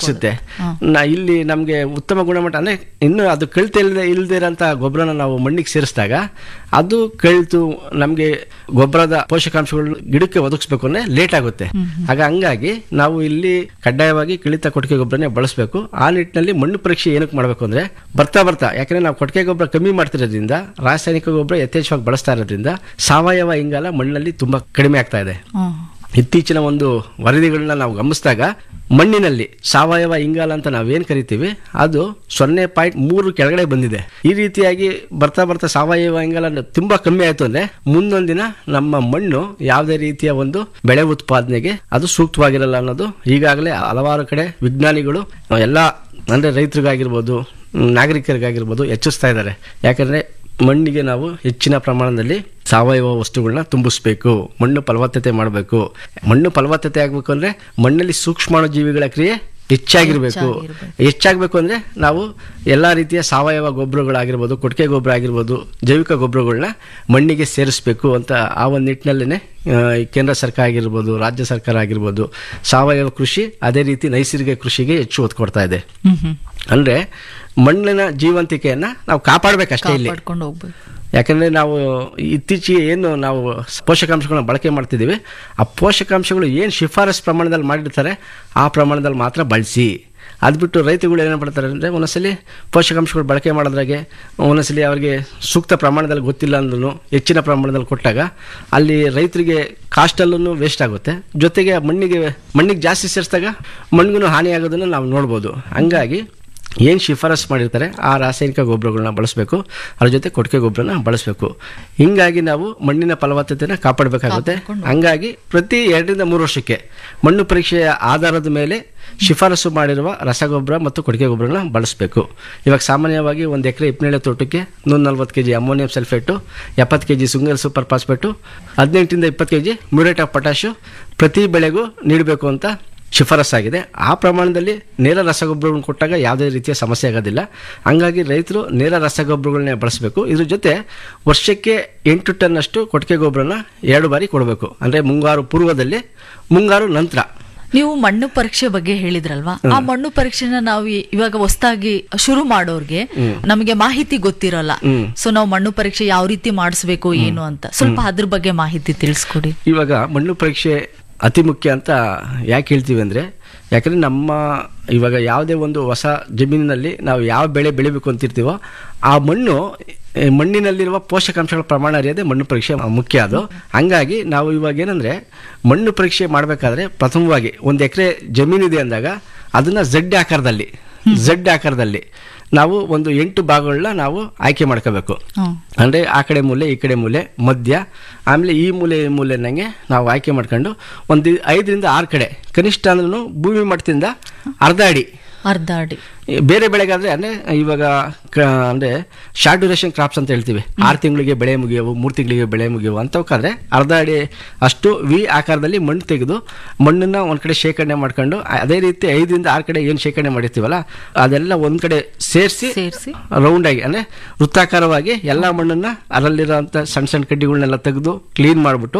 ಒದಗಿಸುತ್ತೆ ನಾ ಇಲ್ಲಿ ನಮಗೆ ಉತ್ತಮ ಗುಣಮಟ್ಟ ಅಂದ್ರೆ ಇನ್ನು ಅದು ಕಳ್ತ ಇಲ್ಲದೆ ಇಲ್ಲದೆ ಇರೋಂಥ ಗೊಬ್ಬರನ ನಾವು ಮಣ್ಣಿಗೆ ಸೇರಿಸಿದಾಗ ಅದು ಕಳ್ತು ನಮಗೆ ಗೊಬ್ಬರದ ಪೋಷಕಾಂಶಗಳು ಗಿಡಕ್ಕೆ ಒದಗಿಸ್ಬೇಕು ಅಂದ್ರೆ ಲೇಟ್ ಆಗುತ್ತೆ ಆಗ ಹಂಗಾಗಿ ನಾವು ಇಲ್ಲಿ ಕಡ್ಡಾಯವಾಗಿ ಕಿಳಿತ ಕೊಟ್ಟಿಗೆ ಗೊಬ್ಬರನೇ ಬಳಸಬೇಕು ಆ ನಿಟ್ಟಿನಲ್ಲಿ ಮಣ್ಣು ಪರೀಕ್ಷೆ ಏನಕ್ಕೆ ಮಾಡಬೇಕು ಅಂದ್ರೆ ಬರ್ತಾ ಬರ್ತಾ ಯಾಕಂದ್ರೆ ನಾವು ಕೊಟ್ಟಿಗೆ ಗೊಬ್ಬರ ಕಮ್ಮಿ ಮಾಡ್ತಿರೋದ್ರಿಂದ ರಾಸಾಯನಿಕ ಗೊಬ್ಬರ ಯಥೇಚ್ಛವಾಗಿ ಬಳಸ್ತಾ ಇರೋದ್ರಿಂದ ಸಾವಯವ ಇಂಗಾಲ ಮಣ್ಣಲ್ಲಿ ತುಂಬಾ ಕಡಿಮೆ ಆಗ್ತಾ ಇದೆ ಹ್ಮ್. ಇತ್ತೀಚಿನ ಒಂದು ವರದಿಗಳನ್ನ ನಾವು ಗಮನಿಸಿದಾಗ ಮಣ್ಣಿನಲ್ಲಿ ಸಾವಯವ ಇಂಗಾಲ ಅಂತ ನಾವೇನು ಕರಿತೀವಿ ಅದು ಸೊನ್ನೆ ಪಾಯಿಂಟ್ ಮೂರು ಕೆಳಗಡೆ ಬಂದಿದೆ ಈ ರೀತಿಯಾಗಿ ಬರ್ತಾ ಬರ್ತಾ ಸಾವಯವ ಇಂಗಾಲ ತುಂಬಾ ಕಮ್ಮಿ ಆಯ್ತು ಅಂದ್ರೆ ಮುಂದೊಂದಿನ ನಮ್ಮ ಮಣ್ಣು ಯಾವುದೇ ರೀತಿಯ ಒಂದು ಬೆಳೆ ಉತ್ಪಾದನೆಗೆ ಅದು ಸೂಕ್ತವಾಗಿರಲ್ಲ ಅನ್ನೋದು ಈಗಾಗಲೇ ಹಲವಾರು ಕಡೆ ವಿಜ್ಞಾನಿಗಳು ಎಲ್ಲ ಅಂದ್ರೆ ರೈತರಿಗಾಗಿರ್ಬೋದು ಮ್, ನಾಗರಿಕರಿಗಾಗಿರ್ಬೋದು ಎಚ್ಚರಿಸ್ತಾ ಇದ್ದಾರೆ ಯಾಕಂದ್ರೆ ಮಣ್ಣಿಗೆ ನಾವು ಹೆಚ್ಚಿನ ಪ್ರಮಾಣದಲ್ಲಿ ಸಾವಯವ ವಸ್ತುಗಳನ್ನ ತುಂಬಿಸ್ಬೇಕು ಮಣ್ಣು ಫಲವತ್ತತೆ ಮಾಡಬೇಕು ಮಣ್ಣು ಫಲವತ್ತತೆ ಆಗಬೇಕು ಅಂದ್ರೆ ಮಣ್ಣಲ್ಲಿ ಸೂಕ್ಷ್ಮಾಣು ಜೀವಿಗಳ ಕ್ರಿಯೆ ಹೆಚ್ಚಾಗಿರ್ಬೇಕು ಹೆಚ್ಚಾಗಬೇಕು ಅಂದ್ರೆ ನಾವು ಎಲ್ಲಾ ರೀತಿಯ ಸಾವಯವ ಗೊಬ್ಬರಗಳಾಗಿರ್ಬೋದು ಕೊಟ್ಟಿಗೆ ಗೊಬ್ಬರ ಆಗಿರ್ಬೋದು ಜೈವಿಕ ಗೊಬ್ಬರಗಳನ್ನ ಮಣ್ಣಿಗೆ ಸೇರಿಸಬೇಕು ಅಂತ ಆ ಒಂದು ನಿಟ್ಟಿನಲ್ಲೇ ಕೇಂದ್ರ ಸರ್ಕಾರ ಆಗಿರ್ಬೋದು ರಾಜ್ಯ ಸರ್ಕಾರ ಆಗಿರ್ಬೋದು ಸಾವಯವ ಕೃಷಿ ಅದೇ ರೀತಿ ನೈಸರ್ಗಿಕ ಕೃಷಿಗೆ ಹೆಚ್ಚು ಒತ್ತು ಕೊಡ್ತಾ ಇದೆ ಹ್ಮ್ ಹ್ಮ್ ಅಂದ್ರೆ ಮಣ್ಣಿನ ಜೀವಂತಿಕೆಯನ್ನ ನಾವು ಕಾಪಾಡಬೇಕಷ್ಟೇ ಇಲ್ಲಿ ಪಡ್ಕೊಂಡು ಹೋಗ್ಬೇಕು ಯಾಕಂದ್ರೆ ನಾವು ಇತ್ತೀಚೆಗೆ ಏನು ನಾವು ಪೋಷಕಾಂಶಗಳನ್ನ ಬಳಕೆ ಮಾಡ್ತಿದ್ದೀವಿ ಆ ಪೋಷಕಾಂಶಗಳು ಏನು ಶಿಫಾರಸ್ ಪ್ರಮಾಣದಲ್ಲಿ ಮಾಡಿರ್ತಾರೆ ಆ ಪ್ರಮಾಣದಲ್ಲಿ ಮಾತ್ರ ಬಳಸಿ ಅದು ಬಿಟ್ಟು ರೈತರುಗಳು ಏನು ಮಾಡ್ತಾರೆ ಅಂದರೆ ಒಂದೊಂದ್ಸಲಿ ಪೋಷಕಾಂಶಗಳು ಬಳಕೆ ಮಾಡೋದ್ರಾಗೆ ಒಂದೊಂದ್ಸಲಿ ಅವರಿಗೆ ಸೂಕ್ತ ಪ್ರಮಾಣದಲ್ಲಿ ಗೊತ್ತಿಲ್ಲ ಅಂದ್ರೂ ಹೆಚ್ಚಿನ ಪ್ರಮಾಣದಲ್ಲಿ ಕೊಟ್ಟಾಗ ಅಲ್ಲಿ ರೈತರಿಗೆ ಕಾಸ್ಟಲ್ಲೂ ವೇಸ್ಟ್ ಆಗುತ್ತೆ ಜೊತೆಗೆ ಮಣ್ಣಿಗೆ ಮಣ್ಣಿಗೆ ಜಾಸ್ತಿ ಸೇರಿಸಿದಾಗ ಮಣ್ಣಿಗೂ ಹಾನಿ ಆಗೋದನ್ನು ನಾವು ನೋಡ್ಬೋದು ಹಂಗಾಗಿ ಏನು ಶಿಫಾರಸ್ ಮಾಡಿರ್ತಾರೆ ಆ ರಾಸಾಯನಿಕ ಗೊಬ್ಬರಗಳನ್ನ ಬಳಸಬೇಕು ಅದ್ರ ಜೊತೆ ಕೊಟ್ಟಿಗೆ ಗೊಬ್ಬರನ ಬಳಸಬೇಕು ಹಿಂಗಾಗಿ ನಾವು ಮಣ್ಣಿನ ಫಲವತ್ತತೆನ ಕಾಪಾಡಬೇಕಾಗುತ್ತೆ ಹಂಗಾಗಿ ಪ್ರತಿ ಎರಡರಿಂದ ಮೂರು ವರ್ಷಕ್ಕೆ ಮಣ್ಣು ಪರೀಕ್ಷೆಯ ಆಧಾರದ ಮೇಲೆ ಶಿಫಾರಸು ಮಾಡಿರುವ ರಸಗೊಬ್ಬರ ಮತ್ತು ಕೊಟ್ಟಿಗೆ ಗೊಬ್ಬರನ ಬಳಸಬೇಕು ಇವಾಗ ಸಾಮಾನ್ಯವಾಗಿ ಒಂದು ಎಕರೆ ಹಿಪ್ಪನೇಳೆ ತೋಟಕ್ಕೆ ನೂರ ನಲ್ವತ್ತು ಕೆ ಜಿ ಅಮೋನಿಯಂ ಸಲ್ಫೇಟು ಎಪ್ಪತ್ತು K G single super phosphate ಹದಿನೆಂಟರಿಂದ ಇಪ್ಪತ್ತು K G muriate of potash ಪ್ರತಿ ಬೆಳೆಗೂ ನೀಡಬೇಕು ಅಂತ ಶಿಫಾರಸ್ಸಾಗಿದೆ ಆ ಪ್ರಮಾಣದಲ್ಲಿ ನೇರ ರಸಗೊಬ್ಬರಗಳನ್ನು ಕೊಟ್ಟಾಗ ಯಾವುದೇ ರೀತಿಯ ಸಮಸ್ಯೆ ಆಗೋದಿಲ್ಲ ಹಂಗಾಗಿ ರೈತರು ನೇರ ರಸಗೊಬ್ಬರಗಳನ್ನೇ ಬಳಸಬೇಕು ಇದ್ರ ಜೊತೆ ವರ್ಷಕ್ಕೆ ಎಂಟು ಟನ್ನಷ್ಟು ಕೊಟ್ಟಿಗೆ ಗೊಬ್ಬರನ ಎರಡು ಬಾರಿ ಕೊಡಬೇಕು ಅಂದರೆ ಮುಂಗಾರು ಪೂರ್ವದಲ್ಲಿ ಮುಂಗಾರು ನಂತರ ನೀವು ಮಣ್ಣು ಪರೀಕ್ಷೆ ಬಗ್ಗೆ ಹೇಳಿದ್ರಲ್ವಾ ಆ ಮಣ್ಣು ಪರೀಕ್ಷೆನ ನಾವು ಈ- ಇವಾಗ ಹೊಸದಾಗಿ ಶುರು ಮಾಡೋರ್ಗೆ ನಮಗೆ ಮಾಹಿತಿ ಗೊತ್ತಿರಲ್ಲ ಸೊ ನಾವು ಮಣ್ಣು ಪರೀಕ್ಷೆ ಯಾವ ರೀತಿ ಮಾಡಿಸ್ಬೇಕು ಏನು ಅಂತ ಸ್ವಲ್ಪ ಅದ್ರ ಬಗ್ಗೆ ಮಾಹಿತಿ ತಿಳಿಸ್ಕೊಡಿ ಇವಾಗ ಮಣ್ಣು ಪರೀಕ್ಷೆ ಅತಿ ಮುಖ್ಯ ಅಂತ ಯಾಕೆ ಹೇಳ್ತೀವಿ ಅಂದರೆ ಯಾಕಂದರೆ ನಮ್ಮ ಇವಾಗ ಯಾವುದೇ ಒಂದು ಹೊಸ ಜಮೀನಿನಲ್ಲಿ ನಾವು ಯಾವ ಬೆಳೆ ಬೆಳಿಬೇಕು ಅಂತಿರ್ತೀವೋ ಆ ಮಣ್ಣು ಈ ಮಣ್ಣಿನಲ್ಲಿರುವ ಪೋಷಕಾಂಶಗಳ ಪ್ರಮಾಣ ಅರಿಯೋದೇ ಮಣ್ಣು ಪರೀಕ್ಷೆ ಮುಖ್ಯ ಅದು ಹಂಗಾಗಿ ನಾವು ಇವಾಗ ಏನಂದರೆ ಮಣ್ಣು ಪರೀಕ್ಷೆ ಮಾಡಬೇಕಾದ್ರೆ ಪ್ರಥಮವಾಗಿ ಒಂದು ಎಕರೆ ಜಮೀನಿದೆ ಅಂದಾಗ ಅದನ್ನು ಝಡ್ ಆಕಾರದಲ್ಲಿ ಝಡ್ ಆಕಾರದಲ್ಲಿ ನಾವು ಒಂದು ಎಂಟು ಭಾಗಗಳನ್ನ ನಾವು ಆಯ್ಕೆ ಮಾಡ್ಕೋಬೇಕು ಹ್ಮ್. ಅಂದರೆ ಆ ಕಡೆ ಮೂಲೆ ಈ ಕಡೆ ಮೂಲೆ ಮಧ್ಯ ಆಮೇಲೆ ಈ ಮೂಲೆ ಈ ಮೂಲೆ ನಂಗೆ ನಾವು ಆಯ್ಕೆ ಮಾಡ್ಕೊಂಡು ಒಂದು ಐದರಿಂದ ಆರು ಕಡೆ ಕನಿಷ್ಠ ಅಂದ್ರೂ ಭೂಮಿ ಮಟ್ಟದಿಂದ ಅರ್ಧ ಅಡಿ ಅರ್ಧ ಅಡಿ ಈ ಬೇರೆ ಬೆಳೆಗಾದ್ರೆ ಅಂದರೆ ಇವಾಗ ಕ ಅಂದರೆ ಶಾರ್ಟ್ ಡ್ಯೂರೇಷನ್ ಕ್ರಾಪ್ಸ್ ಅಂತ ಹೇಳ್ತೀವಿ ಆರು ತಿಂಗಳಿಗೆ ಬೆಳೆ ಮುಗಿಯವು ಮೂರು ತಿಂಗಳಿಗೆ ಬೆಳೆ ಮುಗಿಯವು ಅಂತವಕ್ಕಾದ್ರೆ ಅರ್ಧ ಅಡಿ ಅಷ್ಟು ವಿ ಆಕಾರದಲ್ಲಿ ಮಣ್ಣು ತೆಗೆದು ಮಣ್ಣನ್ನು ಒಂದು ಕಡೆ ಶೇಖರಣೆ ಮಾಡ್ಕೊಂಡು ಅದೇ ರೀತಿ ಐದರಿಂದ ಆರು ಕಡೆ ಏನು ಶೇಖರಣೆ ಮಾಡಿರ್ತೀವಲ್ಲ ಅದೆಲ್ಲ ಒಂದು ಕಡೆ ಸೇರಿಸಿ ಸೇರಿಸಿ ರೌಂಡ್ ಆಗಿ ಅಂದ್ರೆ ವೃತ್ತಾಕಾರವಾಗಿ ಎಲ್ಲ ಮಣ್ಣನ್ನ ಅದರಲ್ಲಿರೋಂಥ ಸಣ್ಣ ಸಣ್ಣ ಕಡ್ಡಿಗಳನ್ನೆಲ್ಲ ತೆಗೆದು ಕ್ಲೀನ್ ಮಾಡಿಬಿಟ್ಟು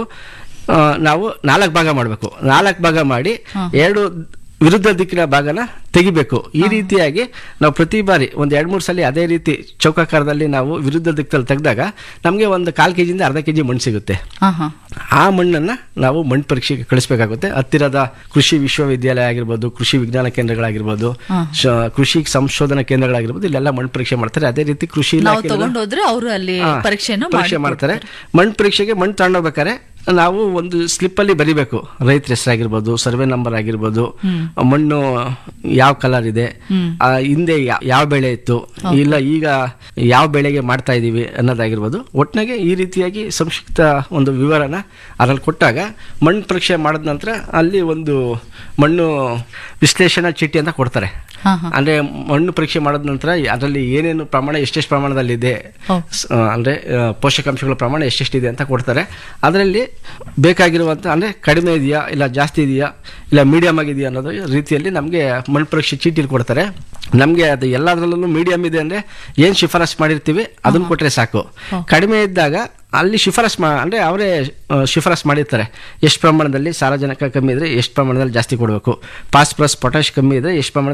ನಾವು ನಾಲ್ಕು ಭಾಗ ಮಾಡಬೇಕು ನಾಲ್ಕು ಭಾಗ ಮಾಡಿ ಎರಡು ವಿರುದ್ಧ ದಿಕ್ಕಿನ ಭಾಗನ ತೆಗಿಬೇಕು ಈ ರೀತಿಯಾಗಿ ನಾವು ಪ್ರತಿ ಬಾರಿ ಒಂದು ಎರಡು ಮೂರು ಸಲ ಅದೇ ರೀತಿ ಚೌಕಾಕಾರದಲ್ಲಿ ನಾವು ವಿರುದ್ಧ ದಿಕ್ಕಲ್ಲಿ ತೆಗೆದಾಗ ನಮಗೆ ಒಂದು ಕಾಲು ಕೆ ಜಿಯಿಂದ ಅರ್ಧ ಕೆ ಜಿ ಮಣ್ಣು ಸಿಗುತ್ತೆ ಹಾ ಹಾ ಆ ಮಣ್ಣನ್ನು ನಾವು ಮಣ್ಣು ಪರೀಕ್ಷೆಗೆ ಕಳಿಸ್ಬೇಕಾಗುತ್ತೆ ಹತ್ತಿರದ ಕೃಷಿ ವಿಶ್ವವಿದ್ಯಾಲಯ ಆಗಿರ್ಬೋದು ಕೃಷಿ ವಿಜ್ಞಾನ ಕೇಂದ್ರಗಳಾಗಿರ್ಬೋದು ಶ- ಕೃಷಿ ಸಂಶೋಧನಾ ಕೇಂದ್ರಗಳಾಗಿರ್ಬೋದು ಇಲ್ಲೆಲ್ಲ ಮಣ್ಣು ಪರೀಕ್ಷೆ ಮಾಡ್ತಾರೆ ಅದೇ ರೀತಿ ಕೃಷಿ ನಾವು ಇಲಾಖೆ ತಗೊಂಡೋದ್ರೆ ಅವರು ಅಲ್ಲಿ ಹಾ, ಪರೀಕ್ಷೆನ ಪರೀಕ್ಷೆ ಮಾಡ್ತಾರೆ ಮಣ್ಣು ಪರೀಕ್ಷೆಗೆ ಮಣ್ಣು ತಗೊಂಡೋಗ್ಬೇಕಾರೆ ನಾವು ಒಂದು ಸ್ಲಿಪ್ ಅಲ್ಲಿ ಬರಿಬೇಕು ರೈತರ ಹೆಸರಾಗಿರ್ಬೋದು ಸರ್ವೆ ನಂಬರ್ ಆಗಿರ್ಬೋದು ಮಣ್ಣು ಯಾವ ಕಲರ್ ಇದೆ ಆ, ಹಿಂದೆ ಯಾ- ಯಾವ ಬೆಳೆ ಇತ್ತು ಇಲ್ಲ ಈಗ ಯಾವ ಬೆಳೆಗೆ ಮಾಡ್ತಾ ಇದೀವಿ ಅನ್ನೋದಾಗಿರ್ಬೋದು ಒಟ್ಟಿನಾಗೆ ಈ ರೀತಿಯಾಗಿ ಸಂಕ್ಷಿಪ್ತ ಒಂದು ವಿವರನ ಅದ್ರಲ್ಲಿ ಕೊಟ್ಟಾಗ ಮಣ್ಣು ಪರೀಕ್ಷೆ ಮಾಡಿದ ನಂತರ ಅಲ್ಲಿ ಒಂದು ಮಣ್ಣು ವಿಶ್ಲೇಷಣಾ ಚೀಟಿ ಅಂತ ಕೊಡ್ತಾರೆ ಹಾ ಹಾ ಅಂದ್ರೆ ಮಣ್ಣು ಪರೀಕ್ಷೆ ಮಾಡಿದ ನಂತರ ಅದರಲ್ಲಿ ಏನೇನು ಪ್ರಮಾಣ ಎಷ್ಟೆಷ್ಟು ಪ್ರಮಾಣದಲ್ಲಿದೆ ಹೌದು. ಸ್- ಆ, ಅಂದ್ರೆ ಆ, ಪೋಷಕಾಂಶಗಳ ಪ್ರಮಾಣ ಎಷ್ಟೆಷ್ಟಿದೆ ಅಂತ ಕೊಡ್ತಾರೆ ಅದರಲ್ಲಿ ಬೇಕಾಗಿರುವಂತ ಅಂದ್ರೆ ಕಡಿಮೆ ಇದೆಯಾ ಇಲ್ಲ ಜಾಸ್ತಿ ಇದೆಯಾ ಇಲ್ಲ ಮೀಡಿಯಂ ಆಗಿದೆಯಾ ಅನ್ನೋದು ರೀತಿಯಲ್ಲಿ ನಮಗೆ ಮಣ್ಣು ಪರೀಕ್ಷೆ ಚೀಟಿಲಿ ಕೊಡ್ತಾರೆ ನಮಗೆ ಅದು ಎಲ್ಲದರಲ್ಲೂ ಮೀಡಿಯಂ ಇದೆ ಅಂದ್ರೆ ಏನ್ ಶಿಫಾರಸ್ ಮಾಡಿರ್ತೀವಿ ಅದನ್ನ ಕೊಟ್ರೆ ಸಾಕು ಕಡಿಮೆ ಇದ್ದಾಗ ಅಲ್ಲಿ ಶಿಫಾರಸ್ ಮಾ ಅಂದರೆ ಅವರೇ ಶಿಫಾರಸ್ ಮಾಡಿರ್ತಾರೆ ಎಷ್ಟು ಪ್ರಮಾಣದಲ್ಲಿ ಸಾರಜನಕ ಕಮ್ಮಿ ಇದ್ರೆ ಎಷ್ಟು ಪ್ರಮಾಣದಲ್ಲಿ ಜಾಸ್ತಿ ಕೊಡಬೇಕು ಫಾಸ್ಫರಸ್ ಪೊಟ್ಯಾಶ್ ಕಮ್ಮಿ ಇದ್ರೆ ಎಷ್ಟು ಪ್ರಮಾಣ